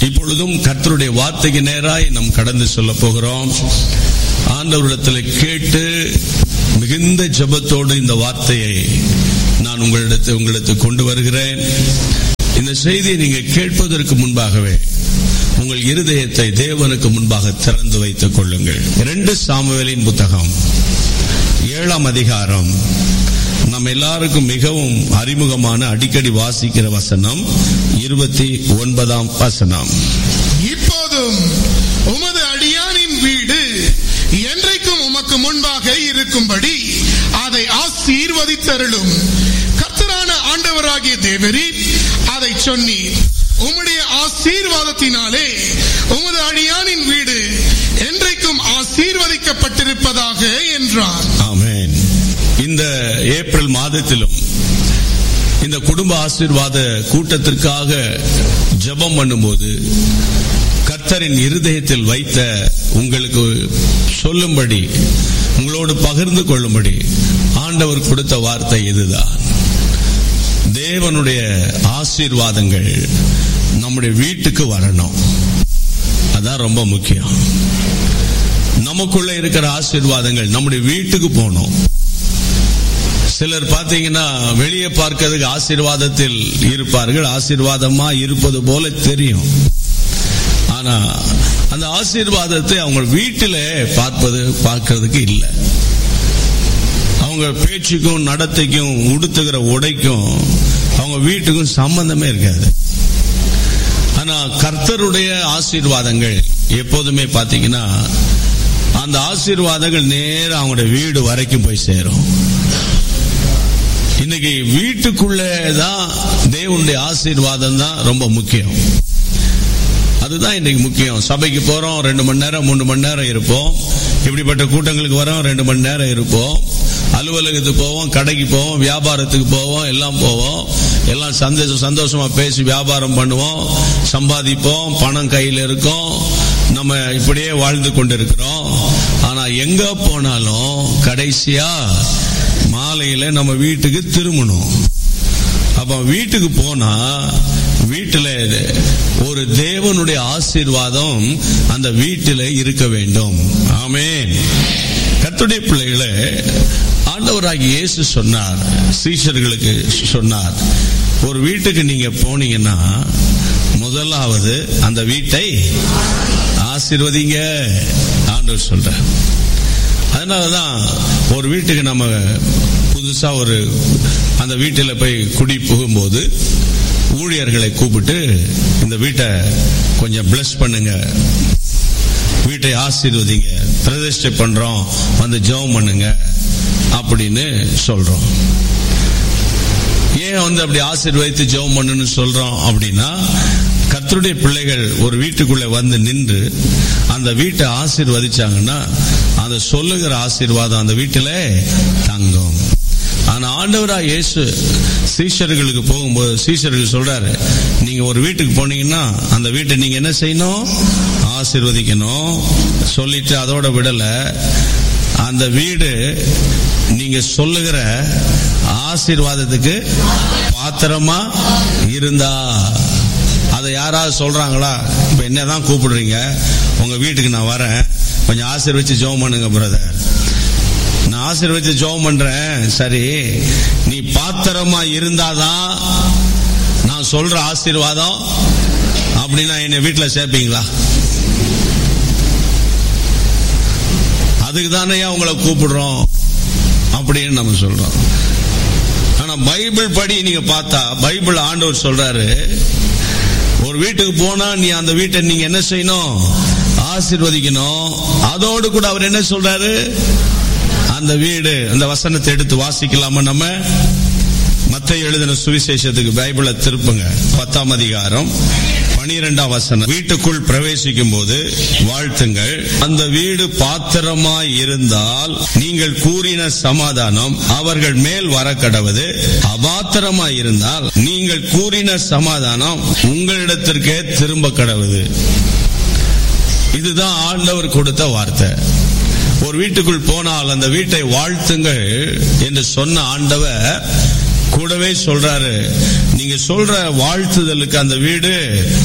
இப்பொழுதும் கர்த்தருடைய வார்த்தைக்கு நேராய் நாம் கடந்து சொல்ல போகிறோம் ஆண்டவரிடத்தில் கேட்டு மிகுந்த ஜெபத்தோடு இந்த வார்த்தையை நான் உங்களிடத்தை உங்களுக்கு கொண்டு வருகிறேன் இந்த செய்தியை நீங்க கேட்பதற்கு முன்பாகவே உங்கள் இருதயத்தை தேவனுக்கு முன்பாக திறந்து வைத்துக் கொள்ளுங்கள் இரண்டு சாமுவேலின் புத்தகம் ஏழாம் அதிகாரம் நம்ம எல்லாருக்கும் மிகவும் அறிமுகமான அடிக்கடி வாசிக்கிற வசனம் இருபத்தி ஒன்பதாம் வசனம் இப்போதும் உமது அடியானின் வீடு என்றைக்கும் உமக்கு முன்பாக இருக்கும்படி அதை ஆசீர்வதித்தருளும் கர்த்தரான ஆண்டவராகிய தேவரீர் அதை சொன்னீர் உம்முடைய ஆசீர்வாதத்தினாலே உமது அடியானின் வீடு என்றைக்கும் ஆசீர்வதிக்கப்பட்டிருப்பதாக என்றார் ஆமென் இந்த ஏப்ரல் மாதத்திலும் இந்த குடும்ப ஆசீர்வாத கூட்டத்திற்காக ஜெபம் பண்ணும்போது கர்த்தரின் இருதயத்தில் வைத்த உங்களுக்கு சொல்லும்படி உங்களோடு பகிர்ந்து கொள்ளும்படி ஆண்டவர் கொடுத்த வார்த்தை இதுதான் தேவனுடைய ஆசீர்வாதங்கள் நம்முடைய வீட்டுக்கு வரணும் அதான் ரொம்ப முக்கியம் நமக்குள்ள இருக்கிற ஆசீர்வாதங்கள் நம்முடைய வீட்டுக்கு போகணும் சிலர் பார்த்தீங்கன்னா வெளியே பார்க்கிறதுக்கு ஆசீர்வாதத்தில் இருப்பார்கள் ஆசீர்வாதமா இருப்பது போல தெரியும் ஆனா அந்த ஆசீர்வாதத்தை அவங்க வீட்டில் பார்ப்பது பார்க்கிறதுக்கு இல்லை அவங்க பேச்சுக்கும் நடத்தைக்கும் உடுத்துகிற உடைக்கும் அவங்க வீட்டுக்கும் சம்பந்தமே இருக்காது ஆனா கர்த்தருடைய ஆசீர்வாதங்கள் எப்போதுமே பாத்தீங்கன்னா அந்த ஆசீர்வாதங்கள் நேரம் அவங்களுடைய வீடு வரைக்கும் போய் சேரும் இன்னைக்கு வீட்டுக்குள்ளே தான் தேவனுடைய ஆசீர்வாதம் தான் ரொம்ப முக்கியம் அதுதான் இன்னைக்கு முக்கியம் சபைக்கு போறோம் ரெண்டு மணி நேரம் மூணு மணி நேரம் இருப்போம் இப்படிப்பட்ட கூட்டங்களுக்கு வரோம் ரெண்டு மணி நேரம் இருப்போம் அலுவலகத்துக்கு போவோம் கடைக்கு போவோம் வியாபாரத்துக்கு போவோம் எல்லாம் போவோம் எல்லாம் சந்தோஷம் சந்தோஷமா பேசி வியாபாரம் பண்ணுவோம் சம்பாதிப்போம் பணம் கையில் இருக்கும் நம்ம இப்படியே வாழ்ந்து கொண்டிருக்கிறோம் ஆனா எங்க போனாலும் கடைசியா மாலையில நம்ம வீட்டுக்கு திரும்பணும் அப்ப வீட்டுக்கு போனா வீட்டில் ஒரு தேவனுடைய ஆசீர்வாதம் அந்த வீட்டில் இருக்க வேண்டும் ஆமென் கர்த்தருடைய பிள்ளைகளை ஆண்டவராகி இயேசு சொன்னார் சீஷர்களுக்கு சொன்னார் ஒரு வீட்டுக்கு நீங்க போனீங்கன்னா முதலாவது அந்த வீட்டை ஆசீர்வதிங்க ஆண்டவர் சொல்றார் அதனாலதான் ஒரு வீட்டுக்கு நம்ம புதுசா ஒரு அந்த வீட்டில் போய் குடி புகும்போது ஊழியர்களை கூப்பிட்டு இந்த வீட்டை கொஞ்சம் பிளஸ் பண்ணுங்க வீட்டை ஆசீர்வதிங்க பிரதிஷ்டை பண்றோம் வந்து ஜெபம் பண்ணுங்க அப்படின்னு சொல்றோம் ஏன் வந்து அப்படி ஆசீர்வதித்து ஜெபம் பண்ணுன்னு சொல்றோம் அப்படின்னா கர்த்தருடைய பிள்ளைகள் ஒரு வீட்டுக்குள்ள வந்து நின்று அந்த வீட்டை ஆசீர்வதிச்சாங்கன்னா அந்த சொல்லுகிற ஆசீர்வாதம் அந்த வீட்டில தங்கும் ஆனா ஆண்டவரா இயேசு சீஷர்களுக்கு போகும்போது சீஷர்கள் சொல்றாரு நீங்க ஒரு வீட்டுக்கு போனீங்கன்னா அந்த வீட்டை நீங்க என்ன செய்யணும் ஆசீர்வதிக்கணும் சொல்லிட்டு அதோட விடல அந்த வீடு நீங்க சொல்லுகிற ஆசீர்வாதத்துக்கு பாத்திரமா இருந்தா அதை யாராவது சொல்றாங்களா இப்ப என்னதான் கூப்பிடுறீங்க உங்க வீட்டுக்கு நான் வரேன் கொஞ்சம் ஆசீர்வச்சு ஜெபம் பண்ணுங்க பிரதர் நான் ஆசீர்வச்சு ஜெபம் பண்றேன் சரி நீ பாத்திரமா இருந்தாதான் நான் சொல்ற ஆசீர்வாதம் அப்படின்னா என்னை வீட்டுல சேர்ப்பீங்களா அதுக்கு தானே உங்களை கூப்பிடுறோம் அப்படின்னு நம்ம சொல்றோம் ஆனா பைபிள் படி நீங்க பார்த்தா பைபிள் ஆண்டவர் சொல்றாரு ஒரு வீட்டுக்கு போனா நீ அந்த வீட்டை நீங்க என்ன செய்யணும் ஆசீர்வதிக்கணும் அதோடு கூட அவர் என்ன சொல்றாரு அந்த வீடு அந்த வசனத்தை எடுத்து வாசிக்கலாமா நம்ம மத்த எழுதின சுவிசேஷத்துக்கு பைபிளை திருப்புங்க பத்தாம் அதிகாரம் பனிரெண்டாம் வசனம் வீட்டுக்குள் பிரவேசிக்கும் போது வாழ்த்துங்கள் அந்த வீடு பாத்திரமாய் இருந்தால் நீங்கள் கூறின சமாதானம் அவர்கள் மேல் வர கடவது அபாத்திரமாய் இருந்தால் நீங்கள் கூறின சமாதானம் உங்களிடத்திற்கே திரும்ப கடவுது இதுதான் ஆண்டவர் கொடுத்த வார்த்தை ஒரு வீட்டுக்குள் போனால் அந்த வீட்டை வாழ்த்துங்கள் என்று சொன்ன ஆண்டவர் கூடவே சொல்றாரு நீங்க சொல்ற வாழ்த்துதலுக்கு அந்த வீடு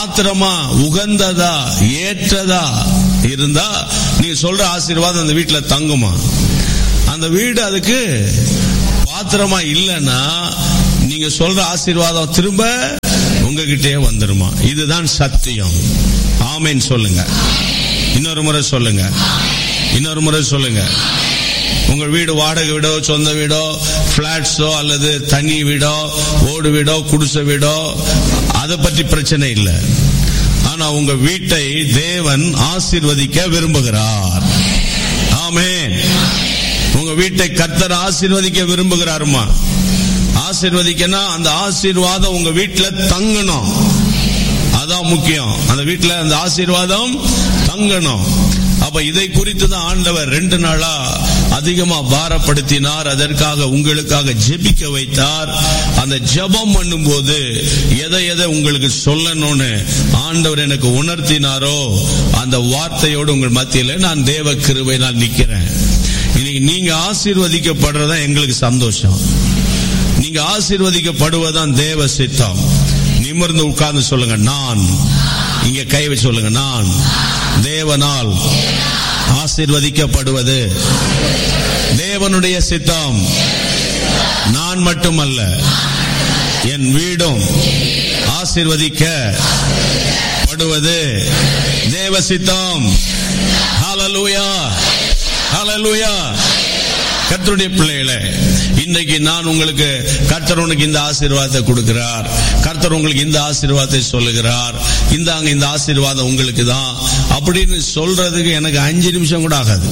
பாத்திரமா உகந்ததா ஏற்றதா இருந்தா நீங்க சொல்ற ஆசீர்வாதம் அந்த வீட்டுல தங்குமா அந்த வீடு அதுக்கு பாத்திரமா இல்லைன்னா நீங்க சொல்ற ஆசீர்வாதம் திரும்ப உங்ககிட்டயே வந்துருமா இதுதான் சத்தியம் ஆமேன் சொல்லுங்க இன்னொரு முறை சொல்லுங்க இன்னொரு முறை சொல்லுங்க உங்க வீடு வாடகை வீடோ சொந்த வீடோ பிளாட்ஸோ அல்லது தனி வீடோ ஓடு வீடோ குடிசை வீடோ அதை பற்றி பிரச்சனை இல்லை ஆனா உங்க வீட்டை தேவன் ஆசீர்வதிக்க விரும்புகிறார் ஆமென் உங்க வீட்டை கர்த்தர் ஆசீர்வதிக்க விரும்புகிறாருமா ஆசீர்வதிக்கனா அந்த ஆசீர்வாதம் உங்க வீட்டுல தங்கணும் அதான் முக்கியம் அந்த வீட்டுல அந்த ஆசீர்வாதம் தங்கணும் அப்ப இதை குறித்து தான் ஆண்டவர் ரெண்டு நாளா அதிகமா பாரப்படுத்தினார் அதற்காக உங்களுக்காக ஜெபிக்க வைத்தார் அந்த ஜெபம் பண்ணும்போது எதை எதை உங்களுக்கு சொல்லணும்னு ஆண்டவர் எனக்கு உணர்த்தினாரோ அந்த வார்த்தையோடு உங்கள் மத்தியில நான் தேவ கிருபை நான் நிக்கிறேன் இன்னைக்கு நீங்க ஆசீர்வதிக்கப்படுறதா எங்களுக்கு சந்தோஷம் நீங்க ஆசீர்வதிக்கப்படுவதான் தேவ சித்தம் நிமிர்ந்து உட்கார்ந்து சொல்லுங்க நான் இங்க கை வச்சு சொல்லுங்க நான் தேவனால் ஆசீர்வதிக்கப்படுவது தேவனுடைய சித்தம் நான் மட்டுமல்ல என் வீடும் ஆசீர்வதிக்க படுவது தேவ சித்தம் ஹalleluya ஹalleluya கர்த்தருடைய பிள்ளைகளே இன்னைக்கு நான் உங்களுக்கு கர்த்தர் உனக்கு இந்த ஆசீர்வாதத்தை கொடுக்கிறார் கர்த்தர் உங்களுக்கு இந்த ஆசீர்வாதத்தை சொல்லுகிறார் இந்தாங்க இந்த ஆசீர்வாதம் உங்களுக்கு தான் அப்படின்னு சொல்றதுக்கு எனக்கு அஞ்சு நிமிஷம் கூட ஆகாது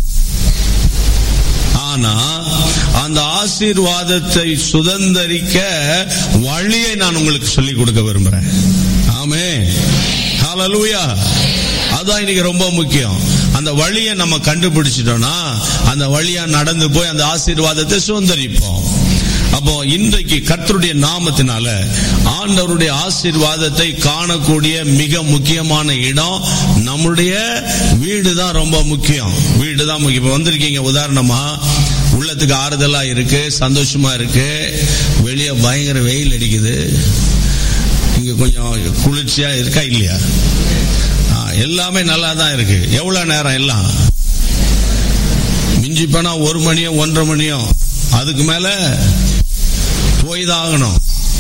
ஆனா அந்த ஆசீர்வாதத்தை சுதந்தரிக்க வழியை நான் உங்களுக்கு சொல்லிக் கொடுக்க விரும்புறேன் ஆமே ஹalleluya அதான் இன்னைக்கு ரொம்ப முக்கியம் அந்த வழியை நம்ம கண்டுபிடிச்சிட்டோம்னா அந்த வழியா நடந்து போய் அந்த ஆசீர்வாதத்தை சுதந்திரிப்போம் அப்போ இன்றைக்கு கர்த்தருடைய நாமத்தினால ஆண்டவருடைய ஆசீர்வாதத்தை காணக்கூடிய மிக முக்கியமான இடம் நம்முடைய வீடு தான் ரொம்ப முக்கியம் வீடு தான் முக்கியம் இப்ப வந்திருக்கீங்க உதாரணமா உள்ளத்துக்கு ஆறுதலா இருக்கு சந்தோஷமா இருக்கு வெளியே பயங்கர வெயில் அடிக்குது இங்க கொஞ்சம் குளிர்ச்சியா இருக்கா இல்லையா ஆ, எல்லாமே நல்லா தான் இருக்கு எவ்வளவு நேரம் எல்லாம் மிஞ்சி போனா ஒரு மணியோ ஒன்றரை மணியோ அதுக்கு மேல போய் தான் ஆகணும்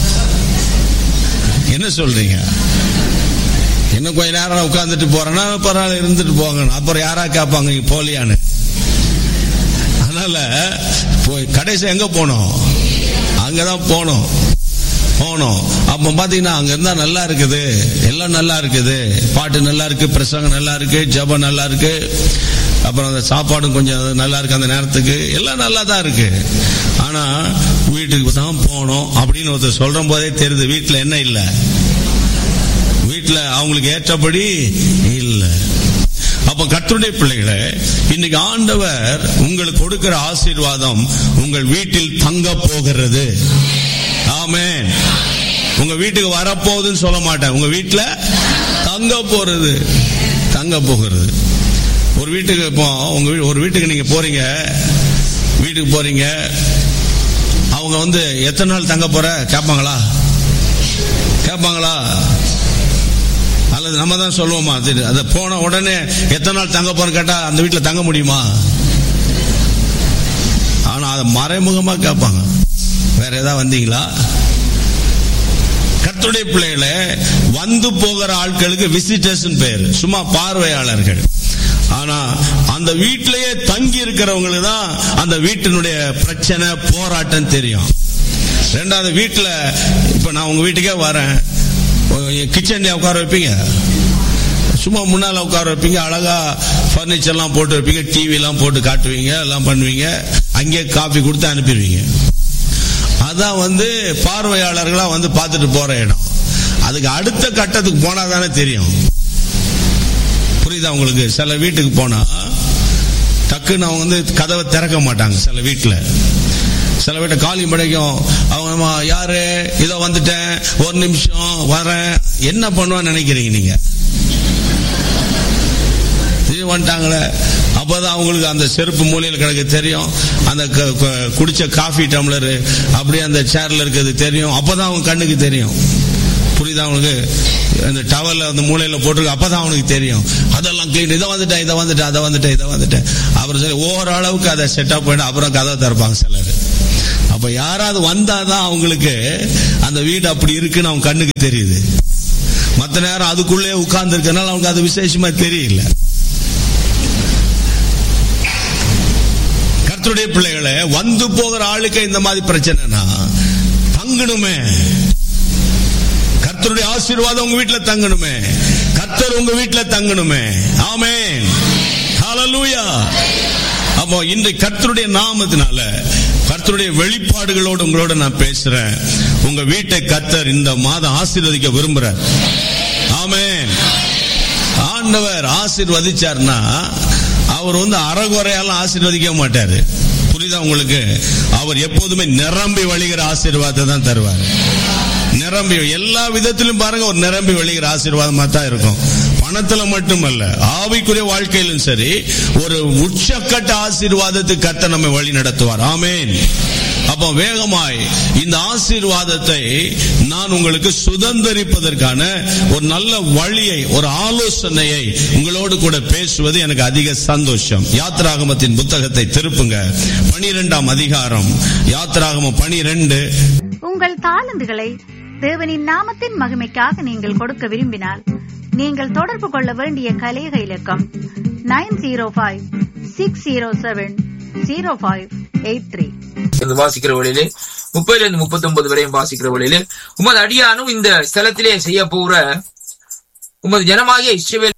என்ன சொல்றீங்க இன்னும் கொஞ்ச நேரம் உட்கார்ந்துட்டு போறேன்னா பரவாயில்ல இருந்துட்டு போங்க அப்புறம் யாரா கேட்பாங்க இங்க போலியான்னு அதனால போய் கடைசி எங்க போனோம் அங்கதான் போனோம் போனோம் அப்ப பாத்தீங்கன்னா அங்க இருந்தா நல்லா இருக்குது எல்லாம் நல்லா இருக்குது பாட்டு நல்லா இருக்கு பிரசங்கம் நல்லா இருக்கு ஜபம் நல்லா இருக்கு அப்புறம் அந்த சாப்பாடும் கொஞ்சம் நல்லா இருக்கு அந்த நேரத்துக்கு எல்லாம் நல்லா தான் இருக்கு ஆனா வீட்டுக்கு தான் போனோம் அப்படின்னு ஒருத்தர் சொல்ற போதே தெரியுது வீட்டுல என்ன இல்லை வீட்டுல அவங்களுக்கு ஏற்றபடி இல்ல அப்ப கர்த்தருடைய பிள்ளைகளே இன்னைக்கு ஆண்டவர் உங்களுக்கு கொடுக்கிற ஆசீர்வாதம் உங்கள் வீட்டில் தங்க போகிறது ஆமென் உங்க வீட்டுக்கு வரப்போகுதுன்னு சொல்ல மாட்டேன் உங்க வீட்டுல தங்க போறது தங்க போகிறது ஒரு வீட்டுக்கு இப்போ உங்க வீ- ஒரு வீட்டுக்கு நீங்க போறீங்க வீட்டுக்கு போறீங்க அவங்க வந்து எத்தனை நாள் தங்க போற கேட்பாங்களா கேட்பாங்களா அல்லது நம்ம தான் சொல்லுவோமா அது அதை போன உடனே எத்தனை நாள் தங்க போறோம் கேட்டா அந்த வீட்டில் தங்க முடியுமா ஆனா அதை மறைமுகமா கேட்பாங்க வேற ஏதாவது வந்தீங்களா கர்த்தருடைய பிள்ளைகளே வந்து போகிற ஆட்களுக்கு விசிட்டர்ஸ் பேர் சும்மா பார்வையாளர்கள் ஆனா அந்த வீட்டிலேயே தங்கி இருக்கிறவங்களுக்கு தான் அந்த வீட்டினுடைய பிரச்சனை போராட்டம் தெரியும் ரெண்டாவது வீட்டுல இப்ப நான் உங்க வீட்டுக்கே வரேன் கிச்சன்ல உட்கார வைப்பீங்க சும்மா முன்னால உட்கார வைப்பீங்க அழகா பர்னிச்சர்லாம் போட்டு வைப்பீங்க டிவி எல்லாம் போட்டு காட்டுவீங்க எல்லாம் பண்ணுவீங்க அங்கேயே காபி கொடுத்து அனுப்பிடுவீங்க அதான் வந்து பார்வையாளர்களா வந்து பார்த்துட்டு போற இடம் அதுக்கு அடுத்த கட்டத்துக்கு போனா தானே தெரியும் புரியுதா உங்களுக்கு சில வீட்டுக்கு போனா டக்குன்னு அவங்க வந்து கதவை திறக்க மாட்டாங்க சில வீட்டுல சில வீட்டை காலி மடைக்கும் அவங்க அம்மா, யாரு இதோ வந்துட்டேன் ஒரு நிமிஷம் வரேன் என்ன பண்ணுவான்னு நினைக்கிறீங்க நீங்க இது வந்துட்டாங்களே அப்பதான் அவங்களுக்கு அந்த செருப்பு மூலையில் கிடக்கு தெரியும் அந்த க- க- குடிச்ச காஃபி டம்ளர் அப்படியே அந்த சேர்ல இருக்கிறது தெரியும் அப்பதான் அவங்க கண்ணுக்கு தெரியும் புரியுதா அவனுக்கு அந்த டவல்ல அந்த மூலையில போட்டிருக்கு அப்பதான் அவனுக்கு தெரியும் அதெல்லாம் கிளீன் இதை வந்துட்டேன் இதை வந்துட்டேன் அதை வந்துட்டேன் இதை வந்துட்டேன் அப்புறம் சரி ஓரளவுக்கு அதை செட்டப் பண்ணி அப்புறம் கதை திறப்பாங்க சிலர் அப்ப யாராவது வந்தாதான் அவங்களுக்கு அந்த வீடு அப்படி இருக்குன்னு அவங்க கண்ணுக்கு தெரியுது மத்த நேரம் அதுக்குள்ளே உட்கார்ந்து இருக்கனால அவனுக்கு அது விசேஷமா தெரியல கர்த்தருடைய பிள்ளைகளை வந்து போகிற ஆளுக்கு இந்த மாதிரி பிரச்சனைனா தங்கணுமே கர்த்தருடைய ஆசீர்வாதம் உங்க வீட்டுல தங்கணுமே கர்த்தர் உங்க வீட்டுல தங்கணுமே ஆமென் ஹalleluya அப்போ இந்த கர்த்தருடைய நாமத்தினால கர்த்தருடைய வெளிப்பாடுகளோடு உங்களோட நான் பேசுறேன் உங்க வீட்டை கர்த்தர் இந்த மாதம் ஆசீர்வதிக்க விரும்புறார் ஆமென் ஆண்டவர் ஆசீர்வதிச்சார்னா அவர் வந்து அறகுறையால ஆசீர்வதிக்க மாட்டாரு புரியுதா உங்களுக்கு அவர் எப்போதுமே நிரம்பி வழிகிற ஆசீர்வாதத்தை தான் தருவார் நிரம்பி எல்லா விதத்திலும் பாருங்க ஒரு நிரம்பி வழிகிற ஆசீர்வாதமா தான் இருக்கும் பணத்துல மட்டுமல்ல ஆவிக்குரிய வாழ்க்கையிலும் சரி ஒரு உச்சக்கட்ட ஆசீர்வாதத்துக்கு கத்த நம்மை வழி நடத்துவார் ஆமேன் அப்போ வேகமாய் இந்த ஆசீர்வாதத்தை நான் உங்களுக்கு சுதந்திரிப்பதற்கான ஒரு நல்ல வழியை ஒரு ஆலோசனையை உங்களோடு கூட பேசுவது எனக்கு அதிக சந்தோஷம் யாத்ராகமத்தின் புத்தகத்தை திருப்புங்க பனிரெண்டாம் அதிகாரம் யாத்ராகமம் பனிரெண்டு உங்கள் தாளந்துகளை தேவனின் நாமத்தின் மகிமைக்காக நீங்கள் கொடுக்க விரும்பினால் நீங்கள் தொடர்பு கொள்ள வேண்டிய கலேக இலக்கம் nine zero five six zero seven zero five eight three இருந்து வாசிக்கிற வழியிலே முப்பதுல இருந்து முப்பத்தி ஒன்பது வரையும் வாசிக்கிற வழியிலே உமது அடியானும் இந்த ஸ்தலத்திலே செய்ய போற உமது ஜனமாகிய இஸ்ரவேல்